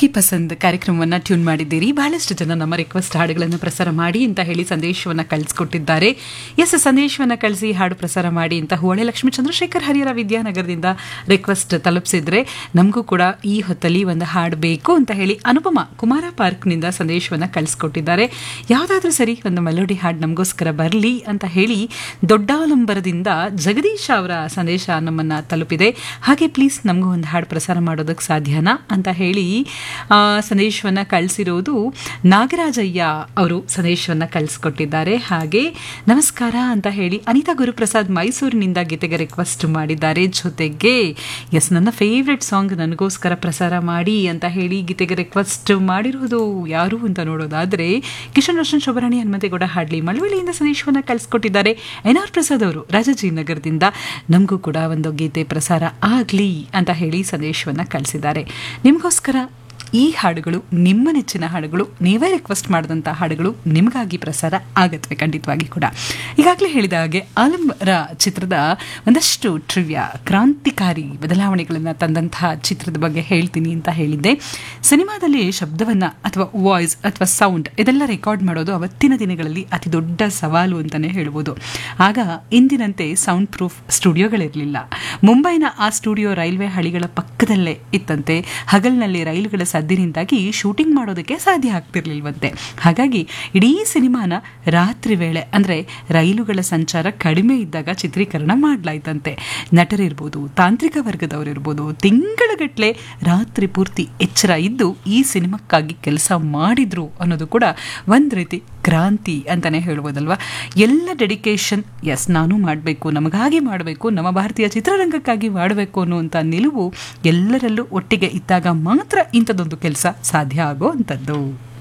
ಆಪ್ಕಿ ಪಸಂದ್ ಕಾರ್ಯಕ್ರಮವನ್ನು ಟ್ಯೂನ್ ಮಾಡಿದ್ದೀರಿ ಬಹಳಷ್ಟು ಜನ ನಮ್ಮ ರಿಕ್ವೆಸ್ಟ್ ಹಾಡುಗಳನ್ನು ಪ್ರಸಾರ ಮಾಡಿ ಅಂತ ಹೇಳಿ ಸಂದೇಶವನ್ನು ಕಳಿಸ್ಕೊಟ್ಟಿದ್ದಾರೆ ಎಸ್ ಸಂದೇಶವನ್ನು ಕಳಿಸಿ ಹಾಡು ಪ್ರಸಾರ ಮಾಡಿ ಅಂತ ಹೋಳೆ ಲಕ್ಷ್ಮೀ ಚಂದ್ರಶೇಖರ್ ಹರಿಹರ ವಿದ್ಯಾನಗರದಿಂದ ರಿಕ್ವೆಸ್ಟ್ ತಲುಪಿಸಿದ್ರೆ ನಮಗೂ ಕೂಡ ಈ ಹೊತ್ತಲ್ಲಿ ಒಂದು ಹಾಡು ಬೇಕು ಅಂತ ಹೇಳಿ ಅನುಪಮ ಕುಮಾರ ಪಾರ್ಕ್ನಿಂದ ಸಂದೇಶವನ್ನು ಕಳಿಸ್ಕೊಟ್ಟಿದ್ದಾರೆ ಯಾವುದಾದ್ರೂ ಸರಿ ಒಂದು ಮೆಲೋಡಿ ಹಾಡು ನಮಗೋಸ್ಕರ ಬರಲಿ ಅಂತ ಹೇಳಿ ದೊಡ್ಡಾಲಂಬರದಿಂದ ಜಗದೀಶ್ ಅವರ ಸಂದೇಶ ನಮ್ಮನ್ನು ತಲುಪಿದೆ ಹಾಗೆ ಪ್ಲೀಸ್ ನಮಗೂ ಒಂದು ಹಾಡು ಪ್ರಸಾರ ಮಾಡೋದಕ್ಕೆ ಸಾಧ್ಯನಾ ಅಂತ ಹೇಳಿ ಆ, ಸಂದೇಶವನ್ನು ಕಳಿಸಿರೋದು ನಾಗರಾಜಯ್ಯ ಅವರು ಸಂದೇಶವನ್ನು ಕಳಿಸ್ಕೊಟ್ಟಿದ್ದಾರೆ ಹಾಗೆ ನಮಸ್ಕಾರ ಅಂತ ಹೇಳಿ ಅನಿತಾ ಗುರುಪ್ರಸಾದ್ ಮೈಸೂರಿನಿಂದ ಗೀತೆಗೆ ರಿಕ್ವೆಸ್ಟ್ ಮಾಡಿದ್ದಾರೆ ಜೊತೆಗೆ ಎಸ್ ನನ್ನ ಫೇವ್ರೆಟ್ ಸಾಂಗ್ ನನಗೋಸ್ಕರ ಪ್ರಸಾರ ಮಾಡಿ ಅಂತ ಹೇಳಿ ಗೀತೆಗೆ ರಿಕ್ವೆಸ್ಟ್ ಮಾಡಿರೋದು ಯಾರು ಅಂತ ನೋಡೋದಾದ್ರೆ ಕಿಶನ್ ರೋಷನ್ ಶೋಭರಾಣಿ ಹನುಮಂತೇಗೌಡ ಹಾಡ್ಲಿ ಮಳವಳ್ಳಿಯಿಂದ ಸಂದೇಶವನ್ನು ಕಳಿಸ್ಕೊಟ್ಟಿದ್ದಾರೆ ಎನ್ ಆರ್ ಪ್ರಸಾದ್ ಅವರು ರಾಜಾಜಿನಗರದಿಂದ ನಮಗೂ ಕೂಡ ಒಂದು ಗೀತೆ ಪ್ರಸಾರ ಆಗಲಿ ಅಂತ ಹೇಳಿ ಸಂದೇಶವನ್ನು ಕಳಿಸಿದ್ದಾರೆ ನಿಮಗೋಸ್ಕರ ಈ ಹಾಡುಗಳು ನಿಮ್ಮ ನೆಚ್ಚಿನ ಹಾಡುಗಳು ನೀವೇ ರಿಕ್ವೆಸ್ಟ್ ಮಾಡಿದಂಥ ಹಾಡುಗಳು ನಿಮಗಾಗಿ ಪ್ರಸಾರ ಆಗತ್ವೆ ಖಂಡಿತವಾಗಿ ಕೂಡ ಈಗಾಗಲೇ ಹೇಳಿದ ಹಾಗೆ ಆಲಂಬರ ಚಿತ್ರದ ಒಂದಷ್ಟು ಟ್ರಿವ್ಯ ಕ್ರಾಂತಿಕಾರಿ ಬದಲಾವಣೆಗಳನ್ನು ತಂದಂತಹ ಚಿತ್ರದ ಬಗ್ಗೆ ಹೇಳ್ತೀನಿ ಅಂತ ಹೇಳಿದ್ದೆ ಸಿನಿಮಾದಲ್ಲಿ ಶಬ್ದವನ್ನು ಅಥವಾ ವಾಯ್ಸ್ ಅಥವಾ ಸೌಂಡ್ ಇದೆಲ್ಲ ರೆಕಾರ್ಡ್ ಮಾಡೋದು ಅವತ್ತಿನ ದಿನಗಳಲ್ಲಿ ಅತಿ ದೊಡ್ಡ ಸವಾಲು ಅಂತಲೇ ಹೇಳ್ಬೋದು ಆಗ ಇಂದಿನಂತೆ ಸೌಂಡ್ ಪ್ರೂಫ್ ಸ್ಟುಡಿಯೋಗಳಿರಲಿಲ್ಲ ಮುಂಬೈನ ಆ ಸ್ಟುಡಿಯೋ ರೈಲ್ವೆ ಹಳಿಗಳ ಪಕ್ಕದಲ್ಲೇ ಇತ್ತಂತೆ ಹಗಲಿನಲ್ಲಿ ರೈಲುಗಳ ಸದ್ದಿನಿಂದಾಗಿ ಶೂಟಿಂಗ್ ಮಾಡೋದಕ್ಕೆ ಸಾಧ್ಯ ಆಗ್ತಿರ್ಲಿಲ್ವಂತೆ ಹಾಗಾಗಿ ಇಡೀ ಸಿನಿಮಾನ ರಾತ್ರಿ ವೇಳೆ ಅಂದರೆ ರೈಲುಗಳ ಸಂಚಾರ ಕಡಿಮೆ ಇದ್ದಾಗ ಚಿತ್ರೀಕರಣ ಮಾಡಲಾಯ್ತಂತೆ ನಟರಿರ್ಬೋದು ತಾಂತ್ರಿಕ ವರ್ಗದವರಿರ್ಬೋದು ತಿಂಗಳಗಟ್ಟಲೆ ರಾತ್ರಿ ಪೂರ್ತಿ ಎಚ್ಚರ ಇದ್ದು ಈ ಸಿನಿಮಾಕ್ಕಾಗಿ ಕೆಲಸ ಮಾಡಿದ್ರು ಅನ್ನೋದು ಕೂಡ ಒಂದು ರೀತಿ ಕ್ರಾಂತಿ ಅಂತಲೇ ಹೇಳ್ಬೋದಲ್ವಾ ಎಲ್ಲ ಡೆಡಿಕೇಶನ್ ಎಸ್ ನಾನು ಮಾಡಬೇಕು ನಮಗಾಗಿ ಮಾಡಬೇಕು ನಮ್ಮ ಭಾರತೀಯ ಚಿತ್ರರಂಗಕ್ಕಾಗಿ ಮಾಡಬೇಕು ಅನ್ನುವಂಥ ನಿಲುವು ಎಲ್ಲರಲ್ಲೂ ಒಟ್ಟಿಗೆ ಇದ್ದಾಗ ಮಾತ್ರ ಇಂಥದ್ದೊಂದು ಕೆಲಸ ಸಾಧ್ಯ ಆಗೋ ಅಂಥದ್ದು